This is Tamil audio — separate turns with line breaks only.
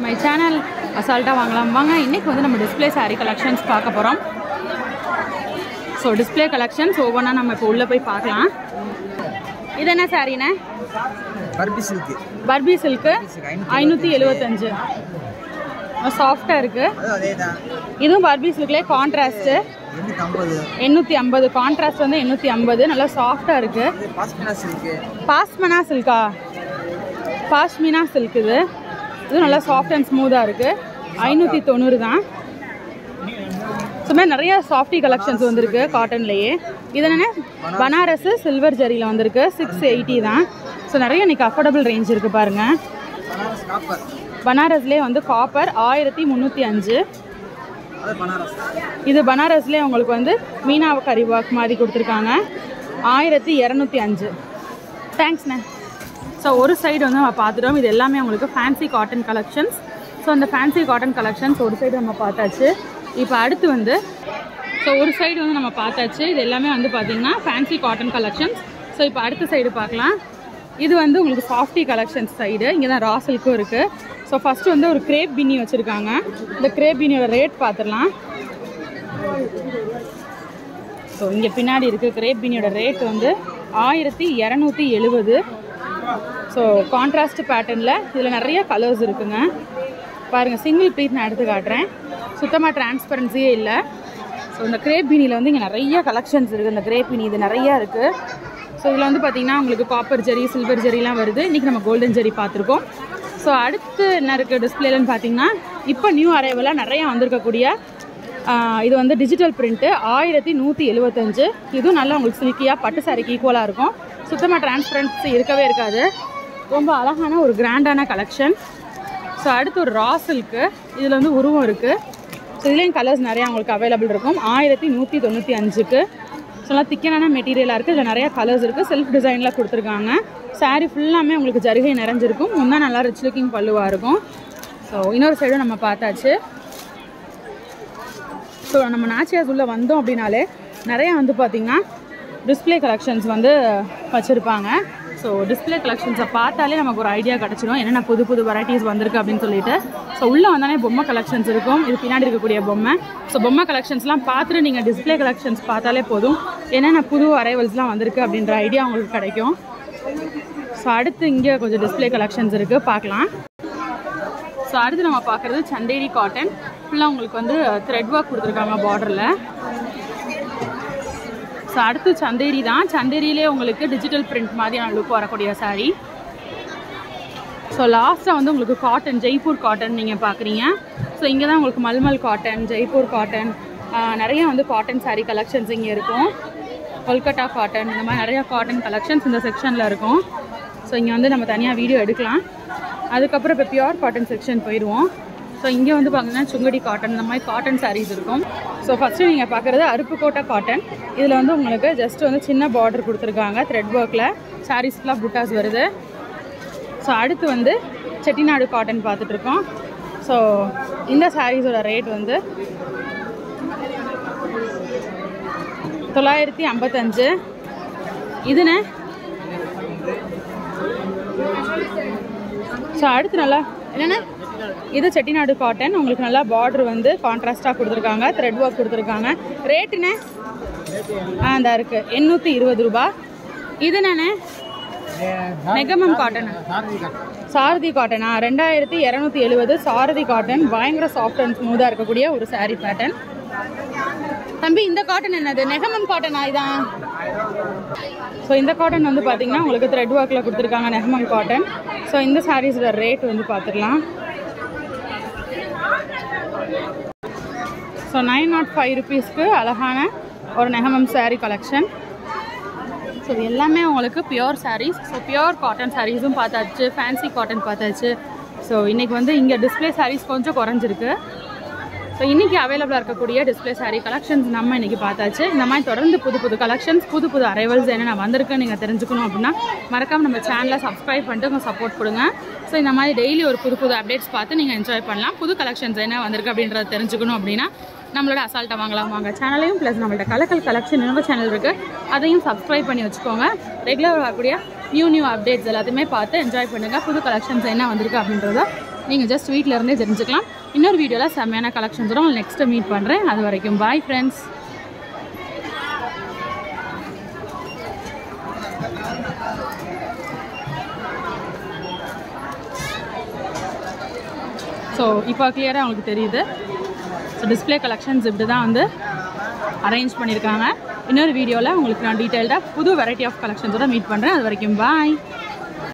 மை சேனல் அசால்ட்டாக வாங்கலாம் வாங்க இன்றைக்கி வந்து நம்ம டிஸ்ப்ளே saree கலெக்ஷன்ஸ் பார்க்க போகிறோம் ஸோ டிஸ்ப்ளே கலெக்ஷன்ஸ் ஒவ்வொன்றா நம்ம இப்போ உள்ளே போய் பார்க்கலாம் இது என்ன சாரீண்ணே
பர்பி சில்க்கு
பர்பி சில்க்கு ஐநூற்றி எழுபத்தஞ்சு சாஃப்டாக இருக்குது
அதுவும் அதே தான்
இதுவும் பர்பி சில்க்லேயே கான்ட்ராஸ்ட்டு
எண்ணூற்றி ஐம்பது
எண்ணூற்றி ஐம்பது கான்ட்ராஸ்ட் வந்து எண்ணூற்றி ஐம்பது நல்லா சாஃப்டாக இருக்குது
இது பாஸ்மினா சில்க்கு
பாஸ்மனா சில்கா பாஷ்மினா சில்க் இது இது நல்லா சாஃப்ட் அண்ட் ஸ்மூத்தாக இருக்குது ஐநூற்றி தொண்ணூறு தான் ஸோ மாதிரி நிறைய சாஃப்டி கலெக்ஷன்ஸ் வந்திருக்கு காட்டன்லேயே இது என்னென்ன பனாரஸ் சில்வர் ஜரியில் வந்திருக்கு சிக்ஸ் எயிட்டி தான் ஸோ நிறைய இன்னைக்கு அஃபோர்டபுள் ரேஞ்ச் இருக்குது பாருங்கள்
பனாரஸ் காப்பர்
பனாரஸ்லேயே வந்து காப்பர் ஆயிரத்தி முந்நூற்றி அஞ்சு
அது பனாரஸ்
இது பனாரஸ்லேயே உங்களுக்கு வந்து மீனா கறி ஒர்க் மாதிரி கொடுத்துருக்காங்க ஆயிரத்தி இரநூத்தி அஞ்சு தேங்க்ஸ்ண்ணே ஸோ ஒரு சைடு வந்து நம்ம பார்த்துட்டோம் இது எல்லாமே உங்களுக்கு ஃபேன்சி காட்டன் கலெக்ஷன்ஸ் ஸோ அந்த ஃபேன்சி காட்டன் கலெக்ஷன்ஸ் ஒரு சைடு நம்ம பார்த்தாச்சு இப்போ அடுத்து வந்து ஸோ ஒரு சைடு வந்து நம்ம பார்த்தாச்சு இது எல்லாமே வந்து பார்த்தீங்கன்னா ஃபேன்சி காட்டன் கலெக்ஷன்ஸ் ஸோ இப்போ அடுத்த சைடு பார்க்கலாம் இது வந்து உங்களுக்கு சாஃப்டி கலெக்ஷன்ஸ் சைடு இங்கே தான் ராசலுக்கும் இருக்குது ஸோ ஃபஸ்ட்டு வந்து ஒரு கிரேப் பின்னி வச்சுருக்காங்க இந்த கிரேப் பின்னியோட ரேட் பார்த்துடலாம் ஸோ இங்கே பின்னாடி இருக்குது கிரேப் பீனியோட ரேட் வந்து ஆயிரத்தி இரநூத்தி எழுபது ஸோ கான்ட்ராஸ்ட் பேட்டர்னில் இதில் நிறைய கலர்ஸ் இருக்குங்க பாருங்கள் சிங்கிள் பீஸ் நான் எடுத்து காட்டுறேன் சுத்தமாக டிரான்ஸ்பரன்சியே இல்லை ஸோ இந்த கிரேப் பீனியில் வந்து இங்கே நிறைய கலெக்ஷன்ஸ் இருக்குது இந்த கிரேப் பீனி இது நிறையா இருக்குது ஸோ இதில் வந்து பார்த்திங்கன்னா உங்களுக்கு காப்பர் ஜெரி சில்வர் ஜெரிலாம் வருது இன்றைக்கி நம்ம கோல்டன் ஜெரி பார்த்துருக்கோம் ஸோ அடுத்து என்ன இருக்குது டிஸ்பிளேலன்னு பார்த்தீங்கன்னா இப்போ நியூ அரைவலாக நிறையா வந்திருக்கக்கூடிய ஆஹ் இது வந்து டிஜிட்டல் பிரிண்ட்டு ஆயிரத்தி நூற்றி எழுபத்தஞ்சு இதுவும் நல்லா உங்களுக்கு சில்கியாக பட்டு சாரிக்கு ஈக்குவலாக இருக்கும் சுத்தமாக டிரான்ஸ்பரன்சி இருக்கவே இருக்காது ரொம்ப அழகான ஒரு கிராண்டான கலெக்ஷன் ஸோ அடுத்து ஒரு ரா சில்க்கு இதில் வந்து உருவம் இருக்குது ஸோ இதுலேயும் கலர்ஸ் நிறையா உங்களுக்கு அவைலபிள் இருக்கும் ஆயிரத்தி நூற்றி தொண்ணூற்றி அஞ்சுக்கு ஸோ நல்லா திக்கனான மெட்டீரியலாக இருக்குது இதில் நிறையா கலர்ஸ் இருக்குது செல்ஃப் டிசைனில் கொடுத்துருக்காங்க saree ஃபுல்லாமே உங்களுக்கு ஜரிகை நிறைஞ்சிருக்கும் முன்னா நல்லா ரிச் லுக்கிங் பல்லுவாக இருக்கும் ஸோ இன்னொரு சைடும் நம்ம பார்த்தாச்சு ஸோ நம்ம நாச்சியாஸ் உள்ள வந்தோம் அப்படின்னாலே நிறையா வந்து பார்த்திங்கன்னா டிஸ்ப்ளே கலெக்ஷன்ஸ் வந்து வச்சுருப்பாங்க ஸோ டிஸ்ப்ளே கலெக்ஷன்ஸை பார்த்தாலே நமக்கு ஒரு ஐடியா கிடச்சிடும் என்னென்ன புது புது வெரைட்டிஸ் வந்திருக்கு அப்படின்னு சொல்லிட்டு ஸோ உள்ளே வந்தாலே பொம்மை கலெக்ஷன்ஸ் இருக்கும் இது பின்னாடி இருக்கக்கூடிய பொம்மை ஸோ பொம்மை கலெக்ஷன்ஸ்லாம் பார்த்துட்டு நீங்கள் டிஸ்ப்ளே கலெக்ஷன்ஸ் பார்த்தாலே போதும் என்னென்ன புது அரைவல்ஸ்லாம் வந்திருக்கு அப்படின்ற ஐடியா உங்களுக்கு கிடைக்கும் ஸோ அடுத்து இங்கே கொஞ்சம் டிஸ்ப்ளே கலெக்ஷன்ஸ் இருக்குது பார்க்கலாம் ஸோ அடுத்து நம்ம பார்க்குறது சந்தேரி காட்டன் ஃபுல்லாக உங்களுக்கு வந்து த்ரெட் ஒர்க் கொடுத்துருக்காங்க பார்டரில் ஸோ அடுத்து சந்தேரி தான் சந்தேரியிலே உங்களுக்கு டிஜிட்டல் பிரிண்ட் மாதிரியான லுக் வரக்கூடிய saree ஸோ லாஸ்ட்டாக வந்து உங்களுக்கு காட்டன் ஜெய்ப்பூர் காட்டன் நீங்கள் பார்க்குறீங்க ஸோ இங்கே தான் உங்களுக்கு மல்மல் காட்டன் ஜெய்ப்பூர் காட்டன் நிறைய வந்து காட்டன் saree கலெக்ஷன்ஸ் இங்கே இருக்கும் கொல்கட்டா காட்டன் இந்த மாதிரி நிறையா காட்டன் கலெக்ஷன்ஸ் இந்த செக்ஷனில் இருக்கும் ஸோ இங்கே வந்து நம்ம தனியாக வீடியோ எடுக்கலாம் அதுக்கப்புறம் இப்போ பியூர் காட்டன் செக்ஷன் போயிடுவோம் ஸோ இங்கே வந்து பார்த்தீங்கன்னா சுங்கடி காட்டன் இந்த மாதிரி காட்டன் sarees இருக்கும் ஸோ ஃபஸ்ட்டு நீங்கள் பார்க்குறது அருப்புக்கோட்டை காட்டன் இதில் வந்து உங்களுக்கு ஜஸ்ட் வந்து சின்ன பார்டர் கொடுத்துருக்காங்க த்ரெட் ஒர்க்கில் சாரீஸ் ஃபுல்லாக புட்டாஸ் வருது ஸோ அடுத்து வந்து செட்டிநாடு காட்டன் பார்த்துட்ருக்கோம் ஸோ இந்த சாரீஸோட ரேட் வந்து தொள்ளாயிரத்தி ஐம்பத்தஞ்சு இதுண்ணே ஸோ அடுத்து நல்லா என்னென்ன இது செட்டிநாடு காட்டன் உங்களுக்கு நல்லா பார்டர் வந்து கான்ட்ராஸ்டாக கொடுத்துருக்காங்க த்ரெட் ஒர்க் கொடுத்துருக்காங்க ரேட்டுண்ணே ஆ இந்த இருக்குது எண்ணூற்றி இருபது ரூபா இது என்னண்ணே நெகமம் காட்டன் சாரதி காட்டனா ரெண்டாயிரத்தி இரநூத்தி எழுபது சாரதி காட்டன் பயங்கர சாஃப்ட் அண்ட் ஸ்மூத்தாக இருக்கக்கூடிய ஒரு saree பேட்டர்ன் தம்பி இந்த காட்டன் என்னது நெகமம் காட்டனா இதான் ஸோ இந்த காட்டன் வந்து பார்த்தீங்கன்னா உங்களுக்கு த்ரெட் ஒர்க்கில் கொடுத்துருக்காங்க நெகமம் காட்டன் ஸோ இந்த சாரீஸோட ரேட் வந்து பார்த்துடலாம் ஸோ நைன் நாட் ஃபைவ் ருபீஸ்க்கு அழகான ஒரு நெகமம் saree கலெக்ஷன் ஸோ இது எல்லாமே உங்களுக்கு pure sarees so pure cotton சாரீஸும் பார்த்தாச்சு ஃபேன்சி காட்டன் பார்த்தாச்சு ஸோ இன்றைக்கி வந்து இங்கே டிஸ்ப்ளே sarees கொஞ்சம் குறைஞ்சிருக்கு ஸோ இன்றைக்கி அவைலபிளாக இருக்கக்கூடிய டிஸ்ப்ளே saree கலெக்ஷன்ஸ் நம்ம இன்றைக்கி பார்த்தாச்சு இந்த மாதிரி தொடர்ந்து புது புது கலெக்ஷன்ஸ் புது புது அரைவல்ஸ் என்னென்ன வந்திருக்குன்னு நீங்கள் தெரிஞ்சுக்கணும் அப்படின்னா மறக்காம நம்ம சேனலை சப்ஸ்கிரைப் பண்ணிட்டு உங்கள் சப்போர்ட் கொடுங்க ஸோ இந்த மாதிரி டெய்லி ஒரு புது புது அப்டேட்ஸ் பார்த்து நீங்கள் என்ஜாய் பண்ணலாம் புது கலெக்ஷன்ஸ் என்ன வந்திருக்கு அப்படின்றத தெரிஞ்சுக்கணும் அப்படின்னா நம்மளோட அசால்ட்டை வாங்கலாம் வாங்க சேனலையும் ப்ளஸ் நம்மள்ட்ட கலக்கல் கலெக்ஷன் இன்னொரு சேனல் இருக்குது அதையும் சப்ஸ்கிரைப் பண்ணி வச்சுக்கோங்க ரெகுலர் வரக்கூடிய நியூ நியூ அப்டேட்ஸ் எல்லாத்தையுமே பார்த்து என்ஜாய் பண்ணுங்கள் புது கலெக்ஷன்ஸ் என்ன வந்திருக்கு அப்படின்றத நீங்கள் ஜஸ்ட் வீட்டில் இருந்தே தெரிஞ்சுக்கலாம் இன்னொரு வீடியோவில் செம்மையான கலெக்ஷன்ஸோட உங்களை நெக்ஸ்ட்டு மீட் பண்ணுறேன் அது வரைக்கும் பாய் ஃப்ரெண்ட்ஸ் ஸோ இப்போ கிளியராக உங்களுக்கு தெரியுது ஸோ டிஸ்ப்ளே கலெக்ஷன்ஸ் இப்படி தான் வந்து அரேஞ்ச் பண்ணியிருக்காங்க இன்னொரு வீடியோவில் உங்களுக்கு நான் டீட்டெயில்டாக புது வெரைட்டி ஆஃப் கலெக்ஷன்ஸோட மீட் பண்ணுறேன் அது வரைக்கும் பாய்